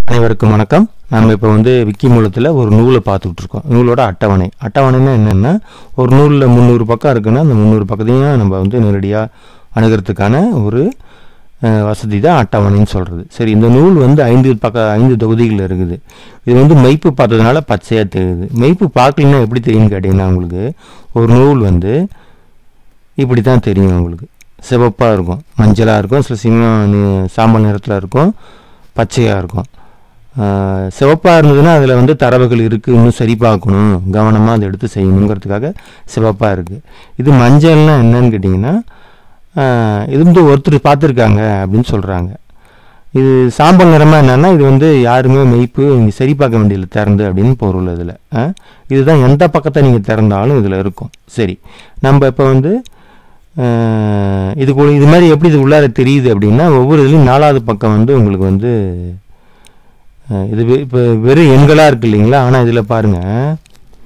அனைவருக்கும் வணக்கம் நம்ம இப்போ வந்து விக்கி மூலத்தில் ஒரு நூலை பார்த்துக்கிட்டு இருக்கோம் நூலோட அட்டவணை அட்டவணைன்னா என்னென்னா ஒரு நூலில் முந்நூறு பக்கம் இருக்குன்னா அந்த முந்நூறு பக்கத்தையும் நம்ம வந்து நேரடியாக அணுகிறதுக்கான ஒரு அஹ், வசதி தான் அட்டவணைன்னு சொல்கிறது சரி இந்த நூல் வந்து ஐந்து பக்க ஐந்து தொகுதிகள் இருக்குது இது வந்து மெய்ப்பு பார்த்ததுனால பச்சையாக தெரியுது மெய்ப்பு பார்க்கலன்னா எப்படி தெரியும்னு கேட்டிங்கன்னா உங்களுக்கு ஒரு நூல் வந்து இப்படி தான் தெரியும் உங்களுக்கு சிவப்பாக இருக்கும் மஞ்சளாக இருக்கும் சில சமயம் நி- சாம்பல் நிறத்தில் இருக்கும் பச்சையாக இருக்கும் சிவப்பாக இருந்ததுன்னா அதில் வந்து தரவுகள் இருக்குது இன்னும் சரி பார்க்கணும் கவனமாக அதை எடுத்து செய்யணுங்கிறதுக்காக சிவப்பாக இருக்குது இது மஞ்சள்னா என்னன்னு கேட்டிங்கன்னா ஆஹ், இது வந்து ஒருத்தர் பார்த்துருக்காங்க அப்படின்னு சொல்கிறாங்க இது சாம்பல் நிறமாக என்னென்னா இது வந்து யாருமே மெய்ப்பு நீங்கள் சரி பார்க்க வேண்டியதில்லை திறந்து அப்படின்னு பொருள் இதில் இதுதான் எந்த பக்கத்தை நீங்கள் திறந்தாலும் இதில் இருக்கும் சரி நம்ம இப்போ வந்து ஆஹ், இது கூட இது மாதிரி எப்படி இது உள்ளார தெரியுது அப்படின்னா ஒவ்வொரு இதுலையும் நாலாவது பக்கம் வந்து உங்களுக்கு வந்து ஆஹ், இது இப்போ வெறும் எண்களாக இருக்கு இல்லைங்களா ஆனால் இதில் பாருங்கள்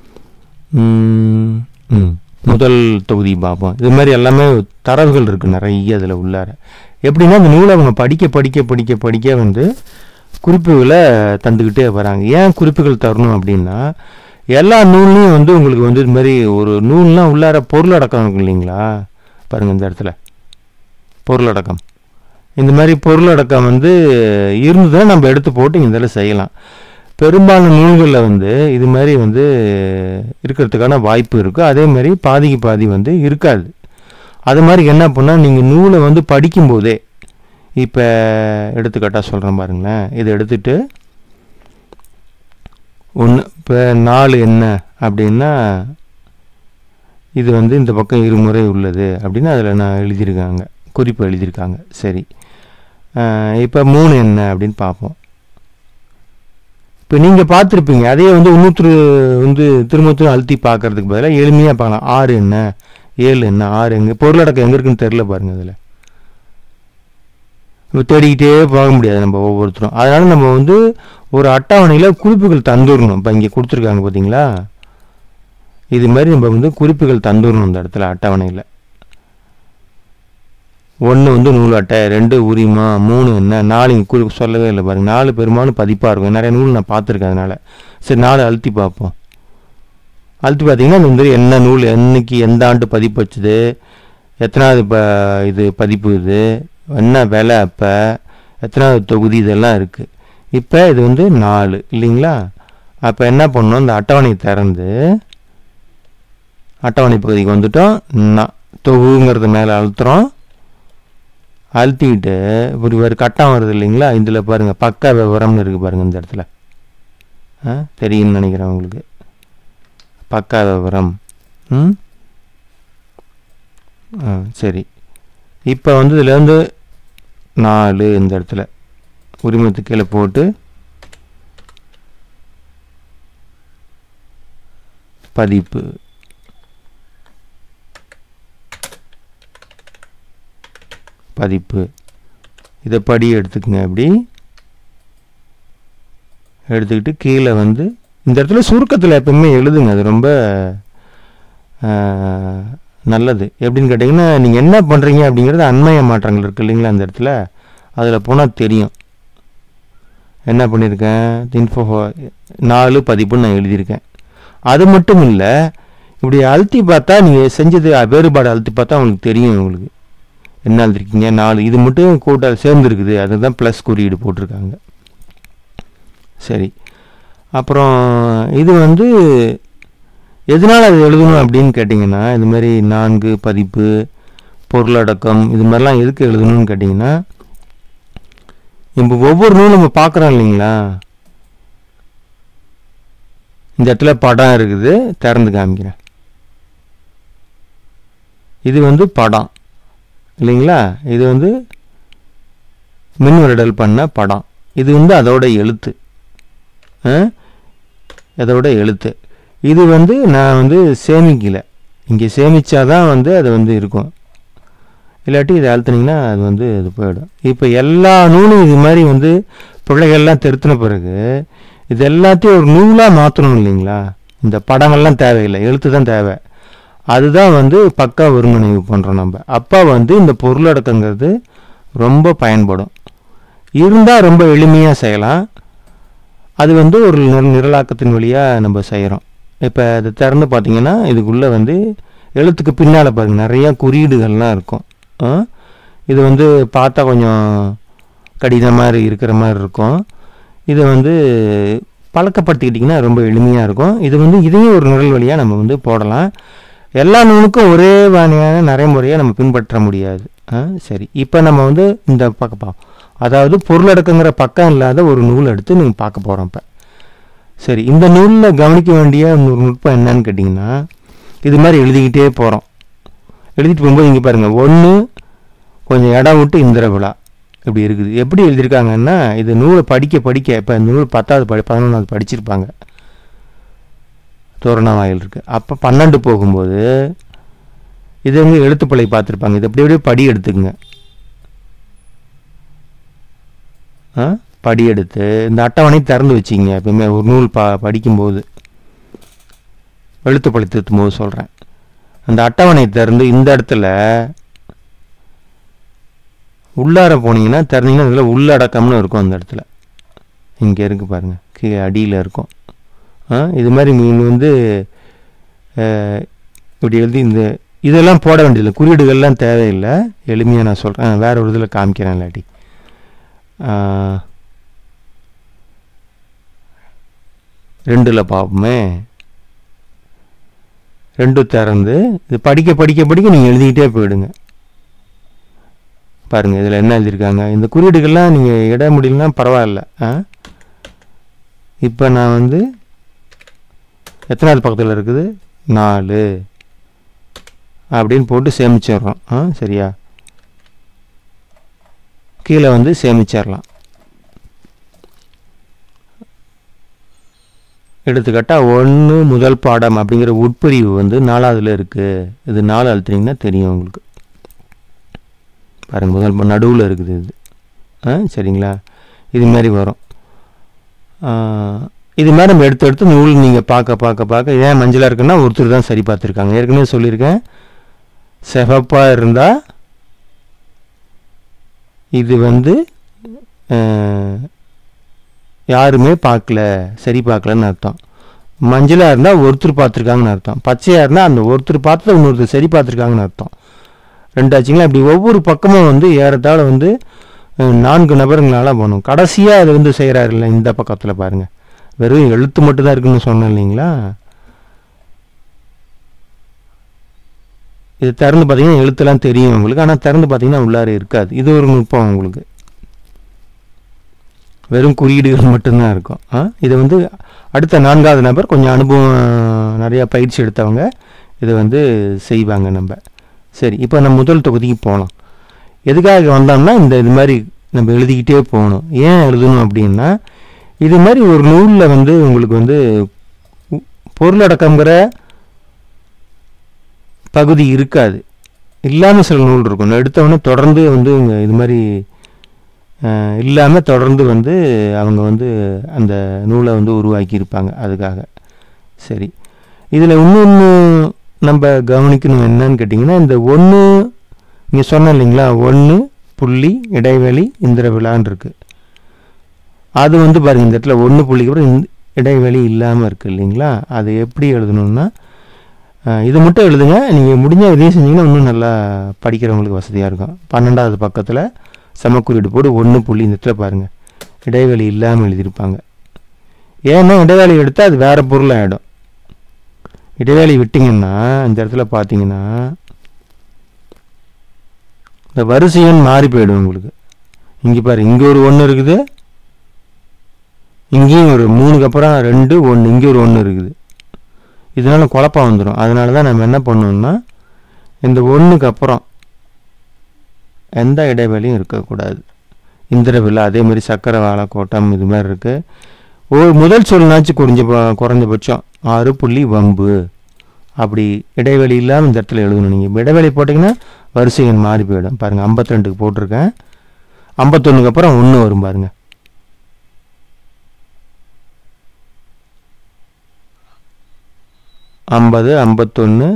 ம் முதல் தொகுதி பார்ப்போம் இது மாதிரி எல்லாமே தரவுகள் இருக்குது நிறைய இதில் உள்ளார எப்படின்னா இந்த நூலை அவங்க படிக்க படிக்க படிக்க படிக்க வந்து குறிப்புகளை தந்துக்கிட்டே வராங்க ஏன் குறிப்புகள் தரணும் அப்படின்னா எல்லா நூல்லையும் வந்து உங்களுக்கு வந்து இது மாதிரி ஒரு நூல்லாம் உள்ளார பொருளடக்கம் இருக்கு இல்லைங்களா பாருங்கள் இந்த இடத்துல பொருளடக்கம் இந்த மாதிரி பொருளடக்கம் வந்து இருந்ததுன்னா நம்ம எடுத்து போட்டு இந்த இதில் செய்யலாம் பெரும்பாலான நூல்களில் வந்து இது மாதிரி வந்து இருக்கிறதுக்கான வாய்ப்பு இருக்குது அதே மாதிரி பாதிக்கு பாதி வந்து இருக்காது அது மாதிரி என்ன பண்ணால் நீங்கள் நூலை வந்து படிக்கும்போதே இப்போ எடுத்துக்காட்டாக சொல்கிறேன் பாருங்களேன் இதை எடுத்துட்டு ஒன்று இப்போ நாலு என்ன அப்படின்னா இது வந்து இந்த பக்கம் இருமுறை உள்ளது அப்படின்னு அதில் நான் எழுதியிருக்காங்க குறிப்பு எழுதியிருக்காங்க சரி இப்போ மூணு என்ன அப்படின்னு பார்ப்போம் இப்போ நீங்கள் பார்த்துருப்பீங்க அதையே வந்து இன்னொருத்தர் வந்து திரும்ப திரும்ப அழுத்தி பார்க்கறதுக்கு பதிலாக எளிமையாக பார்க்கலாம் ஆறு என்ன ஏழு என்ன ஆறு எங்கே பொருளடக்கம் எங்கே இருக்குன்னு தெரில பாருங்க அதில் இப்போ தேடிக்கிட்டே போக முடியாது நம்ம ஒவ்வொருத்தரும் அதனால் நம்ம வந்து ஒரு அட்டவணையில் குறிப்புகள் தந்துடணும் இப்போ இங்கே கொடுத்துருக்காங்க பார்த்தீங்களா இது மாதிரி நம்ம வந்து குறிப்புகள் தந்துடணும் இந்த இடத்துல அட்டவணையில் ஒன்று வந்து நூல் அட்டை ரெண்டு உரிமா மூணு என்ன நாலு இங்கே குறிப்பு சொல்லவே இல்லை பாருங்க நாலு பெரும்பாலும் பதிப்பாக இருக்கும் நிறைய நூல் நான் பார்த்துருக்கேன் அதனால் சரி நாலு அழுத்தி பார்ப்போம் அழுத்தி பார்த்தீங்கன்னா இந்த மாதிரி என்ன நூல் என்னைக்கு எந்த ஆண்டு பதிப்பு வச்சுது எத்தனாவது ப இது பதிப்பு இது என்ன விலை அப்போ எத்தனாவது தொகுதி இதெல்லாம் இருக்குது இப்போ இது வந்து நாலு இல்லைங்களா அப்போ என்ன பண்ணணும் இந்த அட்டவணையை திறந்து அட்டவணை பகுதிக்கு வந்துட்டோம் ந- தொகுங்கிறது மேலே அழுத்துறோம் அழுத்திக்கிட்டு இப்படி ஒரு கட்டம் வருது இல்லைங்களா இதில் பாருங்கள் பக்க விவரம்னு இருக்குது பாருங்கள் இந்த இடத்துல ஆ தெரியும்னு நினைக்கிறேன் உங்களுக்கு பக்கா விவரம் ம் ஆ சரி இப்போ வந்து இதுலேருந்து நாலு இந்த இடத்துல உரிமத்துக்கு கீழே போட்டு பதிப்பு பதிப்பு இதை படி எடுத்துக்கங்க அப்படி எடுத்துக்கிட்டு கீழே வந்து இந்த இடத்துல சுருக்கத்தில் எப்பவுமே எழுதுங்க அது ரொம்ப ஆ, நல்லது எப்படின்னு கேட்டிங்கன்னா நீங்கள் என்ன பண்ணுறீங்க அப்படிங்கிறது அண்மைய மாற்றங்கள் இருக்குது இல்லைங்களா அந்த இடத்துல அதில் போனால் தெரியும் என்ன பண்ணியிருக்கேன் இன்ஃபோ நாலு பதிப்புன்னு நான் எழுதியிருக்கேன் அது மட்டும் இல்லை இப்படி அழுத்தி பார்த்தா நீங்கள் செஞ்சது வேறுபாடு அழுத்தி பார்த்தா உங்களுக்கு தெரியும் உங்களுக்கு என்ன எழுதிருக்கீங்க நாலு இது மட்டும் கூட்டால் சேர்ந்துருக்குது அதுதான் ப்ளஸ் குறியீடு போட்டிருக்காங்க சரி அப்புறம் இது வந்து எதனால் அது எழுதணும் அப்படின்னு கேட்டிங்கன்னா இது மாதிரி நான்கு பதிப்பு பொருளடக்கம் இது மாதிரிலாம் எதுக்கு எழுதணும்னு கேட்டிங்கன்னா இப்போ ஒவ்வொரு நூலும் நம்ம பார்க்குறோம் இல்லைங்களா இந்த இடத்துல படம் இருக்குது திறந்து காமிக்கிறேன் இது வந்து படம் இல்லைங்களா இது வந்து மின்வரடல் பண்ண படம் இது வந்து அதோட எழுத்து ஆ? அதோட எழுத்து இது வந்து நான் வந்து சேமிக்கல இங்கே சேமிச்சாதான் வந்து அது வந்து இருக்கும் இல்லாட்டி இதை அழுத்துனீங்கன்னா அது வந்து இது போயிடும் இப்போ எல்லா நூலும் இது மாதிரி வந்து பிள்ளைகள்லாம் திருத்தின பிறகு இது எல்லாத்தையும் ஒரு நூலாக மாற்றணும் இல்லைங்களா இந்த படங்கள்லாம் தேவையில்லை எழுத்து தான் தேவை அதுதான் வந்து பக்கா ஒருங்கிணைவு பண்ணுறோம் நம்ம அப்போ வந்து இந்த பொருளடக்கங்கிறது ரொம்ப பயன்படும் இருந்தால் ரொம்ப எளிமையாக செய்யலாம் அது வந்து ஒரு நிர- நிரலாக்கத்தின் வழியாக நம்ம செய்கிறோம் இப்போ அதை திறந்து பார்த்தீங்கன்னா இதுக்குள்ளே வந்து எழுத்துக்கு பின்னால் பாருங்க நிறையா குறியீடுகள்லாம் இருக்கும் ஆ? இது வந்து பார்த்தா கொஞ்சம் கடினம் மாதிரி இருக்கிற மாதிரி இருக்கும் இதை வந்து பழக்கப்படுத்திக்கிட்டிங்கன்னா ரொம்ப எளிமையாக இருக்கும் இது வந்து இதையும் ஒரு நிரல் வழியாக நம்ம வந்து போடலாம் எல்லா நூலுக்கும் ஒரே வகையான நடைமுறையை நம்ம பின்பற்ற முடியாது ஆ சரி இப்போ நம்ம வந்து இந்த பக்கம் பார்ப்போம் அதாவது பொருளடக்கங்கிற பக்கம் இல்லாத ஒரு நூல் எடுத்து நீங்கள் பார்க்க போகிறோம் இப்போ சரி இந்த நூலில் கவனிக்க வேண்டிய ஒரு நுட்பம் என்னன்னு கேட்டிங்கன்னா இது மாதிரி எழுதிக்கிட்டே போகிறோம் எழுதிட்டு போகும்போது இங்கே பாருங்கள் ஒன்று கொஞ்சம் இடம் விட்டு இந்திர விழா இப்படி இருக்குது எப்படி எழுதியிருக்காங்கன்னா இது நூலை படிக்க படிக்க இப்போ இந்த நூல் பத்தாவது படி பதினொன்றாவது படிச்சிருப்பாங்க தோரண வாயில் இருக்குது அப்போ பன்னெண்டு போகும்போது இது வந்து எழுத்துப்பழை பார்த்துருப்பாங்க இது அப்படி அப்படியே படி எடுத்துக்குங்க ஆ படி எடுத்து இந்த அட்டவணை திறந்து வச்சிங்க எப்பவுமே ஒரு நூல் பா படிக்கும்போது எழுத்துப்பழை திருத்தும் போது சொல்கிறேன் அந்த அட்டவணை திறந்து இந்த இடத்துல உள்ளார போனீங்கன்னா திறந்தீங்கன்னா இதில் உள்ளடக்கம்னு இருக்கும் அந்த இடத்துல இங்கே இருக்கு பாருங்கள் கீழே அடியில் இருக்கும் ஆ இது மாதிரி நீங்கள் வந்து அஹ், இப்படி எழுதி இந்த இதெல்லாம் போட வேண்டியதில்லை குறியீடுகள்லாம் தேவையில்லை எளிமையாக நான் சொல்கிறேன் வேற ஒரு இதில் காமிக்கிறேன் இல்லாட்டி ஆ, ரெண்டில் பார்ப்போமே ரெண்டு திறந்து இது படிக்க படிக்க படிக்க நீங்கள் எழுதிக்கிட்டே போயிடுங்க பாருங்கள் இதில் என்ன எழுதியிருக்காங்க இந்த குறியீடுகள்லாம் நீங்கள் இட முடியலன்னா பரவாயில்ல ஆ இப்போ நான் வந்து எத்தனாவது பக்கத்தில் இருக்குது நாலு அப்படின்னு போட்டு சேமிச்சிடுறோம் ஆ சரியா கீழே வந்து சேமிச்சிடலாம் எடுத்துக்காட்டால் ஒன்று முதல் பாடம் அப்படிங்கிற உட்பிரிவு வந்து நாலாவதுல இருக்குது இது நாலு அழுத்துனீங்கன்னா தெரியும் உங்களுக்கு பாருங்கள் முதல் நடுவில் இருக்குது இது ஆ சரிங்களா இது மாதிரி வரும் ஆ, இது மாதிரி நம்ம எடுத்து எடுத்து நூல் நீங்கள் பார்க்க பார்க்க பார்க்க ஏன் மஞ்சளாக இருக்குன்னா ஒருத்தர் தான் சரி பார்த்துருக்காங்க ஏற்கனவே சொல்லியிருக்கேன் சிவப்பாக இருந்தால் இது வந்து அஹ், யாருமே பார்க்கல சரி பார்க்கலன்னு அர்த்தம் மஞ்சளாக இருந்தால் ஒருத்தர் பார்த்துருக்காங்கன்னு அர்த்தம் பச்சையாக இருந்தால் அந்த ஒருத்தர் பார்த்ததை இன்னொருத்தர் சரி பார்த்துருக்காங்கன்னு அர்த்தம் ரெண்டாச்சுங்களா இப்படி ஒவ்வொரு பக்கமும் வந்து ஏறத்தாழ வந்து அஹ், நான்கு நபருங்களால போகணும் கடைசியாக அது வந்து செய்கிறாருல்ல இந்த பக்கத்தில் பாருங்கள் வெறும் எழுத்து மட்டும் தான் இருக்குன்னு சொன்னேன் இல்லைங்களா இது திறந்து பார்த்தீங்கன்னா எழுத்துலாம் தெரியும் உங்களுக்கு ஆனால் திறந்து பார்த்தீங்கன்னா உள்ளார இருக்காது இது ஒரு நுட்பம் உங்களுக்கு வெறும் குறியீடுகள் மட்டும்தான் இருக்கும் ஆ இது வந்து அடுத்த நான்காவது நபர் கொஞ்சம் அனுபவம் நிறையா பயிற்சி எடுத்தவங்க இதை வந்து செய்வாங்க நம்ம சரி இப்போ நம்ம முதல் தொகுதிக்கு போகலாம் எதுக்காக வந்தோம்னா இந்த இது மாதிரி நம்ம எழுதிக்கிட்டே போகணும் ஏன் எழுதணும் அப்படின்னா இது மாதிரி ஒரு நூலில் வந்து உங்களுக்கு வந்து உ- பொருளடக்கங்கிற பகுதி இருக்காது இல்லாமல் சில நூல் இருக்கும் நான் எடுத்தவொடனே தொடர்ந்து வந்து இவங்க இது மாதிரி இல்லாமல் தொடர்ந்து வந்து அவங்க வந்து அந்த நூலை வந்து உருவாக்கியிருப்பாங்க அதுக்காக சரி இதில் இன்னொன்று நம்ம கவனிக்கணும் என்னன்னு கேட்டிங்கன்னா இந்த ஒன்று நீங்கள் சொன்ன இல்லைங்களா ஒன்று புள்ளி இடைவெளி இந்திர விழான்னு இருக்கு அது வந்து பாருங்க இந்த இடத்துல ஒன்று புள்ளிக்கு அப்புறம் இந்த இடைவெளி இல்லாமல் இருக்குது இல்லைங்களா அது எப்படி எழுதணும்னா அஹ், இது மட்டும் எழுதுங்க நீங்கள் முடிஞ்ச இதையும் செஞ்சீங்கன்னா இன்னும் நல்லா படிக்கிறவங்களுக்கு வசதியாக இருக்கும் பன்னெண்டாவது பக்கத்தில் சமக்குறியீடு போட்டு ஒன்று புள்ளி இந்த இடத்துல பாருங்கள் இடைவெளி இல்லாமல் எழுதியிருப்பாங்க ஏன்னா இடைவெளி எடுத்தால் அது வேறு பொருள் ஆகிடும் இடைவெளி விட்டிங்கன்னா இந்த இடத்துல பார்த்தீங்கன்னா இந்த வரிசை எண் மாறி போயிடும் உங்களுக்கு இங்கே பாரு இங்கே ஒரு ஒன்று இருக்குது இங்கேயும் ஒரு மூணுக்கு அப்புறம் ரெண்டு ஒன்று இங்கே ஒரு ஒன்று இருக்குது இதனால குழப்பம் வந்துடும் அதனால தான் நம்ம என்ன பண்ணோம்னா இந்த ஒன்றுக்கு அப்புறம் எந்த இடைவெளியும் இருக்கக்கூடாது இந்திர விழா அதே மாதிரி சக்கரை வாழை கோட்டம் இது மாதிரி இருக்குது ஒரு முதல் சொல்னாச்சும் குறைஞ்ச குறைஞ்சபட்சம் ஆறு புள்ளி வம்பு அப்படி இடைவெளி இல்லாமல் இந்த இடத்துல எழுதணும் நீங்கள் இடைவெளி போட்டிங்கன்னா வரிசை எண் மாறி போயிடும் பாருங்கள் ஐம்பத்திரெண்டுக்கு போட்டிருக்கேன் ஐம்பத்தொன்னுக்கு அப்புறம் ஒன்று வரும் பாருங்கள் ஐம்பது ஐம்பத்தொன்று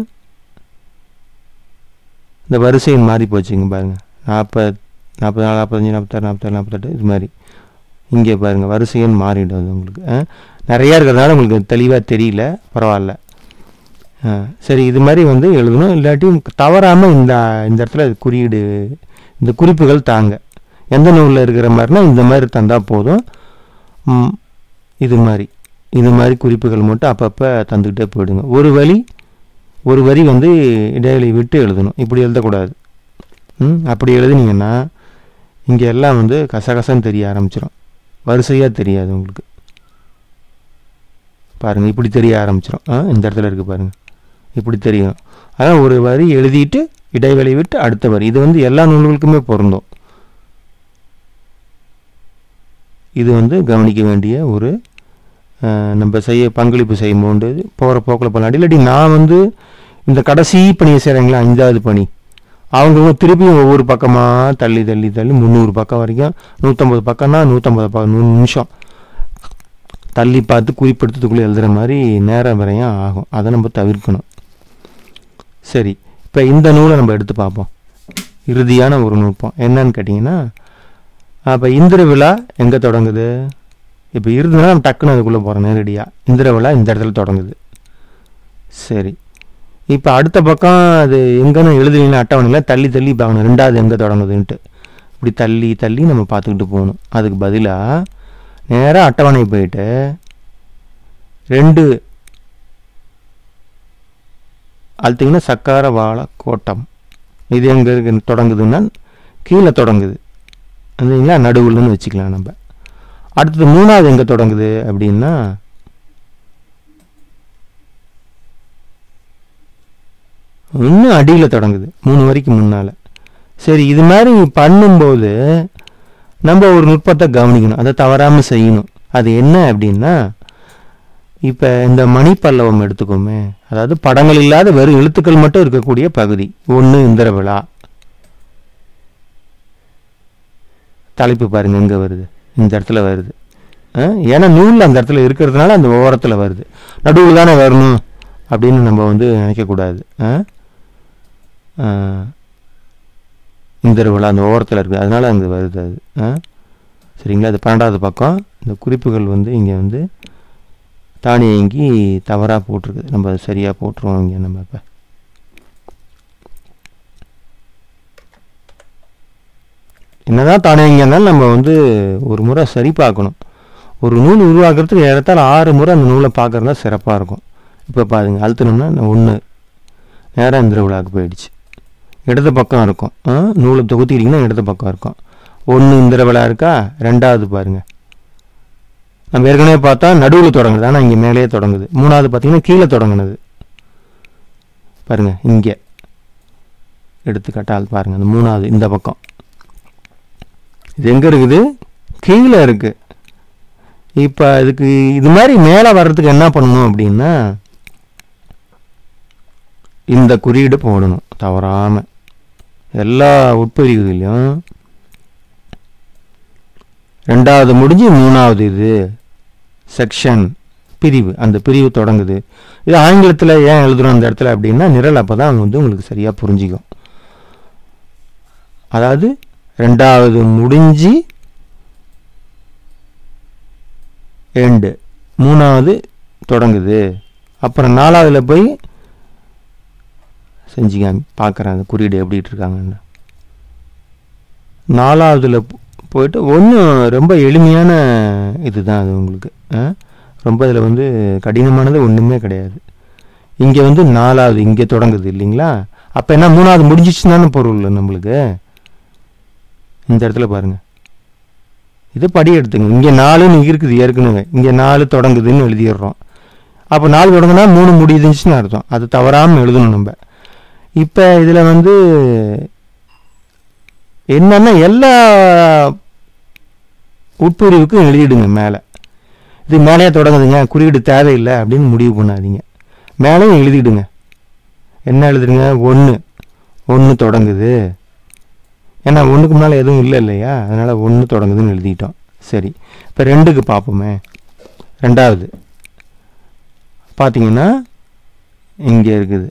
இந்த வரிசையின் மாறி போச்சுங்க பாருங்க நாற்பது நாற்பது நாலு நாற்பத்தஞ்சு நாற்பத்தாறு நாற்பத்தாறு நாற்பத்தெட்டு இது மாதிரி இங்கே பாருங்கள் வரிசையன் மாறிடும் அது உங்களுக்கு ஆ? நிறையா இருக்கிறதுனால உங்களுக்கு தெளிவாக தெரியல பரவாயில்ல ஆ, சரி இது மாதிரி வந்து எழுதணும் இல்லாட்டி தவறாமல் இந்த இந்த இடத்துல குறியீடு இந்த குறிப்புகள் தாங்க எந்த நூலில் இருக்கிற மாதிரினா இந்த மாதிரி தந்தால் போதும் ம், இது மாதிரி இது மாதிரி குறிப்புகள் மட்டும் அப்பப்போ தந்துக்கிட்டே போயிடுங்க ஒரு வழி ஒரு வரி வந்து இடைவெளி விட்டு எழுதணும் இப்படி எழுதக்கூடாது ம் அப்படி எழுதுனீங்கன்னா இங்கே எல்லாம் வந்து கசகசன்னு தெரிய ஆரம்பிச்சிடும் வரிசையாக தெரியாது உங்களுக்கு பாருங்கள் இப்படி தெரிய ஆரம்பிச்சிடும் ஆ இந்த இடத்துல இருக்குது பாருங்கள் இப்படி தெரியும் அதான் ஒரு வரி எழுதிட்டு இடைவெளி விட்டு அடுத்த வரி இது வந்து எல்லா நூல்களுக்குமே பொருந்தும் இது வந்து கவனிக்க வேண்டிய ஒரு அஹ், நம்ம செய்ய பங்களிப்பு செய்யும்போது போகிற போக்கில் பண்ணலாம் இல்லாட்டி நான் வந்து இந்த கடைசி பணியை செய்கிறாங்களா அஞ்சாவது பணி அவங்க திருப்பியும் ஒவ்வொரு பக்கமாக தள்ளி தள்ளி தள்ளி முந்நூறு பக்கம் வரைக்கும் நூற்றம்பது பக்கம்னா நூற்றம்பது பக்கம் நூறு நிமிஷம் தள்ளி பார்த்து குறிப்பெடுத்ததுக்குள்ளே எழுதுகிற மாதிரி நேரம் வரையும் ஆகும் அதை நம்ம தவிர்க்கணும் சரி இப்போ இந்த நூலை நம்ம எடுத்து பார்ப்போம் இறுதியான ஒரு நுட்பம் என்னன்னு கேட்டிங்கன்னா அப்போ இந்திர விழா எங்கே தொடங்குது இப்போ இருந்ததுன்னா நம்ம டக்குன்னு அதுக்குள்ளே போகிறோம் நேரடியாக இந்திர விழா இந்த இடத்துல தொடங்குது சரி இப்போ அடுத்த பக்கம் அது எங்கன்னு எழுதுறீங்களா அட்டவணையில் தள்ளி தள்ளி பார்க்கணும் ரெண்டாவது எங்கே தொடங்குதுன்ட்டு இப்படி தள்ளி தள்ளி நம்ம பார்த்துக்கிட்டு போகணும் அதுக்கு பதிலாக நேராக அட்டவணை போயிட்டு ரெண்டு அழுத்திங்கன்னா சக்கார வாழை கோட்டம் இது எங்கே இருக்கு தொடங்குதுன்னா கீழே தொடங்குது இல்லைங்களா நடுவுலன்னு வச்சுக்கலாம் நம்ம அடுத்தது மூணாவது எங்கே தொடங்குது அப்படின்னா இன்னும் அடியில் தொடங்குது மூணு வரைக்கும் முன்னால் சரி இது மாதிரி பண்ணும்போது நம்ம ஒரு நுட்பத்தை கவனிக்கணும் அதை தவறாமல் செய்யணும் அது என்ன அப்படின்னா இப்போ இந்த மணிப்பல்லவம் எடுத்துக்கோமே அதாவது படங்கள் இல்லாத வெறும் எழுத்துக்கள் மட்டும் இருக்கக்கூடிய பகுதி ஒன்று இந்திர விழா தலைப்பு பாருங்க எங்கே வருது இந்த இடத்துல வருது ஆ? ஏன்னா நூலில் அந்த இடத்துல இருக்கிறதுனால அந்த ஓரத்தில் வருது நடுவில் தானே வரணும் அப்படின்னு நம்ம வந்து நினைக்கக்கூடாது ஆ? ஆ. இந்திர விழா அந்த ஓரத்தில் இருக்குது அதனால அங்கே வருது அது ஆ? சரிங்களா அது பன்னெண்டாவது பக்கம் இந்த குறிப்புகள் வந்து இங்கே வந்து தானியங்கி தவறாக போட்டிருக்குது நம்ம அது சரியாக போட்டுருவோம் இங்கே நம்ம இப்போ என்னதான் தானியங்கி இருந்தாலும் நம்ம வந்து ஒரு முறை சரி பார்க்கணும் ஒரு நூல் உருவாக்குறதுக்கு ஏறத்தாழ ஆறு முறை அந்த நூலை பார்க்குறதா சிறப்பாக இருக்கும் இப்போ பாருங்க அழுத்தினோம்னா ஒன்று நேராக இந்திர விழாவுக்கு போயிடுச்சு இடது பக்கம் இருக்கும் ஆ, நூலை தொகுத்திக்கிட்டிங்கன்னா இடது பக்கம் இருக்கும் ஒன்று இந்திர விழா இருக்கா ரெண்டாவது பாருங்கள் நம்ம ஏற்கனவே பார்த்தா நடுவில் தொடங்குது ஆனால் இங்கே மேலேயே தொடங்குது மூணாவது பார்த்தீங்கன்னா கீழே தொடங்குனது பாருங்க இங்கே எடுத்துக்காட்டால் பாருங்க அந்த மூணாவது இந்த பக்கம் இது எங்கே இருக்குது கீழே இருக்குது இப்போ இதுக்கு இது மாதிரி மேலே வர்றதுக்கு என்ன பண்ணணும் அப்படின்னா இந்த குறியீடு போடணும் தவறாமல் எல்லா உட்பிரிவுகளையும் ரெண்டாவது முடிஞ்சு மூணாவது இது செக்ஷன் பிரிவு அந்த பிரிவு தொடங்குது இது ஆங்கிலத்தில் ஏன் எழுதுறோம் அந்த இடத்துல அப்படின்னா நிரல் அப்போ தான் வந்து உங்களுக்கு சரியாக புரிஞ்சிக்கும் அதாவது ரெண்டாவது முடிஞ்சு எண்டு மூணாவது தொடங்குது அப்புறம் நாலாவதுல போய் செஞ்சுக்காம பார்க்குறேன் அந்த குறியீடு எப்படி இருக்காங்கன்னு நாலாவதுல போ- போயிட்டு ஒன்றும் ரொம்ப எளிமையான இதுதான் அது உங்களுக்கு ஆ? ரொம்ப இதில் வந்து கடினமானது ஒன்றுமே கிடையாது இங்கே வந்து நாலாவது இங்கே தொடங்குது இல்லைங்களா அப்போ என்ன மூணாவது முடிஞ்சிச்சுன்னு தானே பொருள் நம்மளுக்கு இந்த இடத்துல பாருங்க இது படி எடுத்துங்க இங்கே நாலுன்னு இருக்குது ஏற்கனவே இங்கே நாலு தொடங்குதுன்னு எழுதிடுறோம் அப்போ நாலு தொடங்குனா மூணு முடியுதுன்னு அர்த்தம் அது தவறாமல் எழுதணும் நம்ம இப்போ இதில் வந்து என்னன்னா எல்லா உட்பிரிவுக்கும் எழுதிடுங்க மேலே இது மேலேயே தொடங்குதுங்க குறியீடு தேவையில்லை அப்படின்னு முடிவு பண்ணாதீங்க மேலேயும் எழுதிடுங்க என்ன எழுதுறீங்க ஒன்று ஒன்று தொடங்குது ஏன்னா ஒன்றுக்கு முன்னால் எதுவும் இல்லை இல்லையா அதனால் ஒன்று தொடங்குதுன்னு எழுதிட்டோம் சரி இப்போ ரெண்டுக்கு பார்ப்போமே ரெண்டாவது பார்த்தீங்கன்னா இங்கே இருக்குது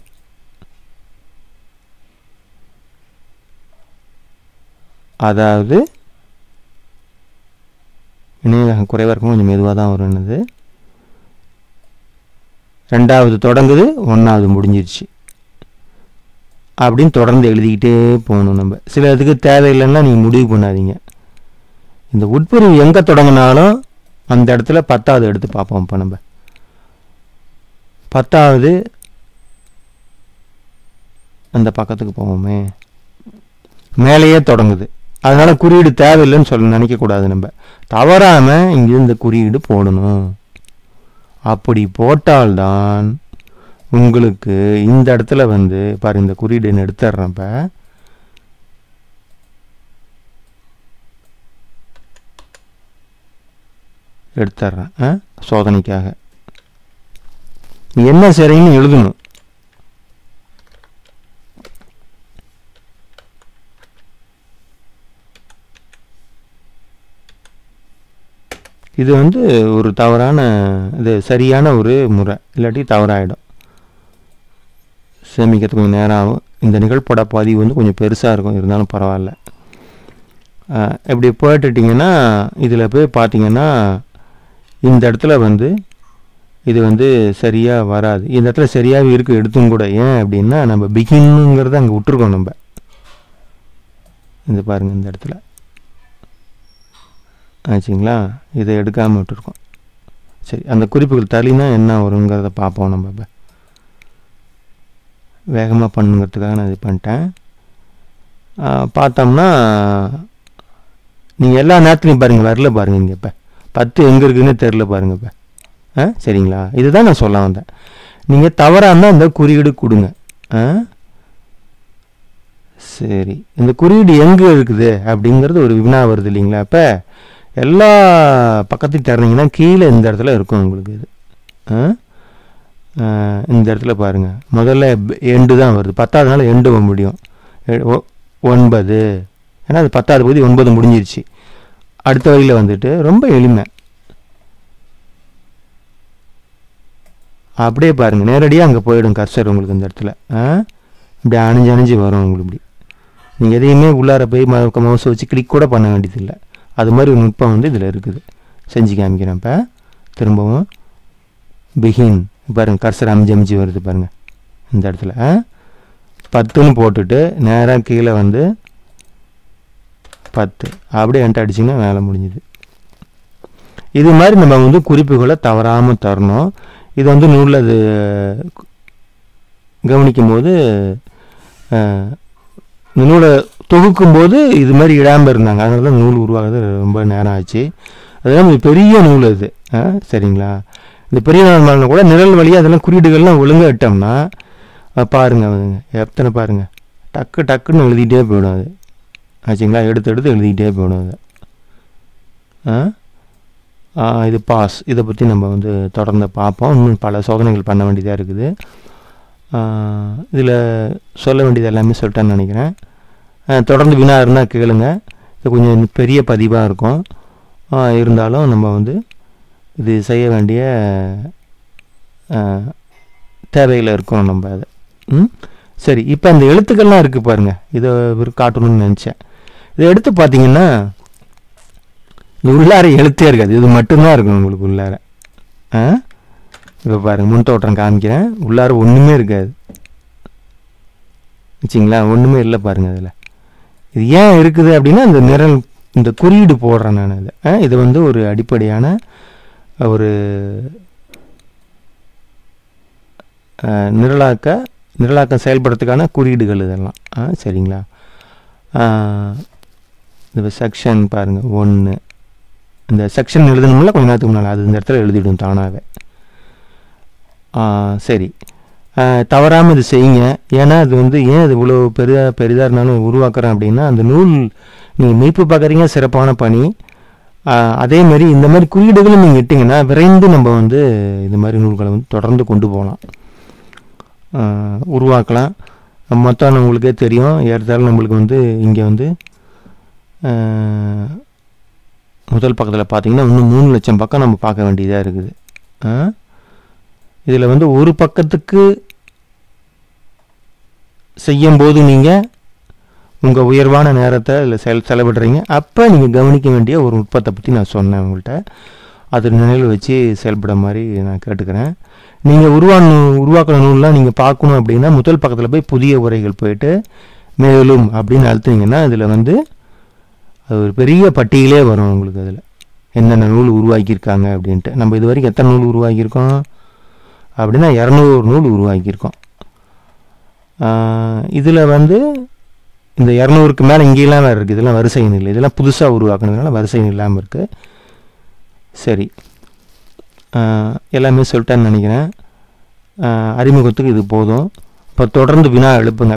அதாவது இணையகம் குறைவாக இருக்கும் கொஞ்சம் மெதுவாக தான் வரும் என்னது ரெண்டாவது தொடங்குது ஒன்றாவது முடிஞ்சிருச்சு அப்படின்னு தொடர்ந்து எழுதிக்கிட்டே போகணும் நம்ம சில இதுக்கு தேவையில்லைன்னா நீங்கள் முடிவு பண்ணாதீங்க இந்த உட்பிரிவு எங்கே தொடங்கினாலும் அந்த இடத்துல பத்தாவது எடுத்து பார்ப்போம் இப்போ நம்ம பத்தாவது அந்த பக்கத்துக்கு போவோமே மேலேயே தொடங்குது அதனால குறியீடு தேவையில்லைன்னு சொல்ல நினைக்கக்கூடாது நம்ம தவறாமல் இங்கே இந்த குறியீடு போடணும் அப்படி போட்டால்தான் உங்களுக்கு இந்த இடத்துல வந்து பாரு இந்த குறியீடு நான் எடுத்துட்றேன் இப்போ எடுத்துட்றேன் ஆ சோதனைக்காக நீ என்ன செய்றீங்கன்னு எழுதணும் இது வந்து ஒரு தவறான இது சரியான ஒரு முறை இல்லாட்டி தவறாயிடும் சேமிக்கிறதுக்கு கொஞ்சம் நேரம் ஆகும் இந்த நிகழ்பட பதிவு வந்து கொஞ்சம் பெருசாக இருக்கும் இருந்தாலும் பரவாயில்ல ஆஹ் இப்படி போட்டுட்டிங்கன்னா இதில் போய் பார்த்தீங்கன்னா இந்த இடத்துல வந்து இது வந்து சரியாக வராது இந்த இடத்துல சரியாக இருக்குது எடுத்தும் கூட ஏன் அப்படின்னா நம்ம பிகின்னுங்கிறத அங்கே விட்டுருக்கோம் நம்ம இந்த பாருங்கள் இந்த இடத்துல ஆச்சுங்களா இதை எடுக்காமல் விட்டுருக்கோம் சரி அந்த குறிப்புகள் தள்ளினா என்ன வருங்கிறத பார்ப்போம் நம்ம இப்போ வேகமாக பண்ணுங்கிறதுக்காக நான் இது பண்ணிட்டேன் ஆ, பார்த்தோம்னா நீங்கள் எல்லா நேரத்துலையும் பாருங்கள் வரல பாருங்கள் இங்கே இப்போ பத்து எங்கே இருக்குன்னு தெரில பாருங்கள் இப்போ ஆ சரிங்களா இதுதான் நான் சொல்ல வந்தேன் நீங்கள் தவறாக இருந்தால் இந்த குறியீடு கொடுங்க ஆ சரி இந்த குறியீடு எங்கே இருக்குது அப்படிங்கிறது ஒரு வினா வருது இல்லைங்களா இப்போ எல்லா பக்கத்தையும் திறந்தீங்கன்னா கீழே இந்த இடத்துல இருக்கும் உங்களுக்கு இது ஆ? ஆ, இந்த இடத்துல பாருங்கள் முதல்ல எண்டு தான் வருது பத்தாவதுனால எண்டு வர முடியும் எ- ஒ- ஒன்பது ஏன்னா அது பத்தாவது பகுதி ஒன்பது முடிஞ்சிருச்சு அடுத்த வழியில் வந்துட்டு ரொம்ப எளிமை அப்படியே பாருங்கள் நேரடியாக அங்கே போயிடும் கர்சர் உங்களுக்கு இந்த இடத்துல ஆ இப்படி அணிஞ்சு அணிஞ்சு வரும் உங்களுக்கு இப்படி நீங்கள் எதையுமே உள்ளார போய் மவுசை வச்சு கிளிக் கூட பண்ண வேண்டியதில்லை அது மாதிரி ஒரு நுட்பம் வந்து இதில் இருக்குது செஞ்சு காமிக்கிறேன் இப்போ திரும்பவும் பிகின் பாருங்கள் கர்சர் அமிஞ்சு அமிஞ்சு வருது பாருங்கள் இந்த இடத்துல ஆ? பத்துன்னு போட்டுட்டு நேராக கீழே வந்து பத்து அப்படியே என்ட்டு அடிச்சிங்கன்னா வேலை முடிஞ்சுது இது மாதிரி நம்ம வந்து குறிப்புகளை தவறாமல் தரணும் இது வந்து நூலில் அது கவனிக்கும் போது அஹ், இந்த நூலை தொகுக்கும் போது இது மாதிரி இடாமல் இருந்தாங்க அதனால தான் நூல் உருவாகுது ரொம்ப நேரம் ஆச்சு அதெல்லாம் இது பெரிய நூல் அது ஆ, சரிங்களா இந்த பெரிய நூல் கூட நிழல் வழியாக அதெல்லாம் குறியீடுகள்லாம் ஒழுங்காக இட்டோம்னா அஹ், பாருங்க அதுங்க எத்தனை பாருங்க டக்கு டக்குன்னு எழுதிட்டே போயிடும் அது ஆச்சுங்களா எடுத்து எடுத்து எழுதிக்கிட்டே போயிடும் அது ஆ ஆ, இது பாஸ் இதை பற்றி நம்ம வந்து தொடர்ந்து பார்ப்போம் இன்னும் பல சோதனைகள் பண்ண வேண்டியதாக இருக்குது இதில் சொல்ல வேண்டியது எல்லாமே சொல்லிட்டேன்னு நினைக்கிறேன் ஆ, தொடர்ந்து வினா இருந்தால் கேளுங்க இது கொஞ்சம் பெரிய பதிவாக இருக்கும் ஆ, இருந்தாலும் நம்ம வந்து இது செய்ய வேண்டிய ஆ, தேவையில் இருக்கோம் நம்ம அதை ம் சரி இப்போ அந்த எழுத்துக்கள்லாம் இருக்குது பாருங்கள் இதை ஒரு காட்டணும்னு நினச்சேன் இதை எடுத்து பார்த்தீங்கன்னா இது உள்ளார எழுத்தே இருக்காது இது மட்டும்தான் இருக்கும் உங்களுக்கு உள்ளார ஆ இப்போ பாருங்கள் முன் தோற்றம் காமிக்கிறேன் உள்ளார ஒன்றுமே இருக்காது வச்சிங்களா ஒன்றுமே இல்லை பாருங்கள் அதில் இது ஏன் இருக்குது அப்படின்னா இந்த நிரல் இந்த குறியீடு போடுறேன் நான் இதை ஆ, இது வந்து ஒரு அடிப்படையான ஒரு ஆ, நிரலாக்க நிரலாக்கம் செயல்படுறதுக்கான குறியீடுகள் இதெல்லாம் ஆ சரிங்களா ஆ, இந்த செக்ஷன் பாருங்கள் ஒன்று இந்த செக்ஷன் எழுதணும்ல கொஞ்ச நேரத்துக்கு முன்னால் அது இந்த இடத்துல எழுதிடும் தானாகவே ஆ, சரி தவறாமல் இது செய்யுங்க ஏன்னா அது வந்து ஏன் அது இவ்வளோ பெரிதாக பெரிதாக இருந்தாலும் உருவாக்குறேன் அப்படின்னா அந்த நூல் நீங்கள் மீட்பு பார்க்குறீங்க சிறப்பான பணி ஆ, அதே மாதிரி இந்த மாதிரி குறியீடுகளும் நீங்கள் இட்டிங்கன்னா விரைந்து நம்ம வந்து இந்த மாதிரி நூல்களை வந்து தொடர்ந்து கொண்டு போகலாம் ஆ, உருவாக்கலாம் மொத்தம் உங்களுக்கே தெரியும் ஏறத்தாலும் நம்மளுக்கு வந்து இங்கே வந்து ஆ, முதல் பக்கத்தில் பார்த்தீங்கன்னா இன்னும் மூணு லட்சம் பக்கம் நம்ம பார்க்க வேண்டியதாக இருக்குது இதில் வந்து ஒரு பக்கத்துக்கு செய்யும்போது நீங்கள் உங்கள் உயர்வான நேரத்தை இதில் செல் செலவிடுறீங்க அப்போ நீங்கள் கவனிக்க வேண்டிய ஒரு நுட்பத்தை பற்றி நான் சொன்னேன் உங்கள்கிட்ட அது நினைவில் வச்சு செயல்பட மாதிரி நான் கேட்டுக்கிறேன் நீங்கள் உருவான உருவாக்கின நூல்லாம் நீங்கள் பார்க்கணும் அப்படின்னா முதல் பக்கத்தில் போய் புதிய உரைகள் போயிட்டு மேலும் அப்படின்னு அழுத்துனீங்கன்னா இதில் வந்து அது ஒரு பெரிய பட்டியலே வரும் உங்களுக்கு அதில் என்னென்ன நூல் உருவாக்கியிருக்காங்க அப்படின்ட்டு நம்ம இது வரைக்கும் எத்தனை நூல் உருவாக்கியிருக்கோம் அப்படின்னா இரநூறு நூல் உருவாக்கியிருக்கோம் இதில் வந்து இந்த இரநூறுக்கு மேலே இங்கேயெல்லாம் வேறு இருக்குது இதெல்லாம் வரிசை எண் இல்லை இதெல்லாம் புதுசாக உருவாக்குனதுனால வரிசை எண் இல்லாமல் இருக்குது சரி ஆஹ் எல்லாமே சொல்லிட்டேன்னு நினைக்கிறேன் ஆஹ் அறிமுகத்துக்கு இது போதும் இப்போ தொடர்ந்து வினா எழுப்புங்க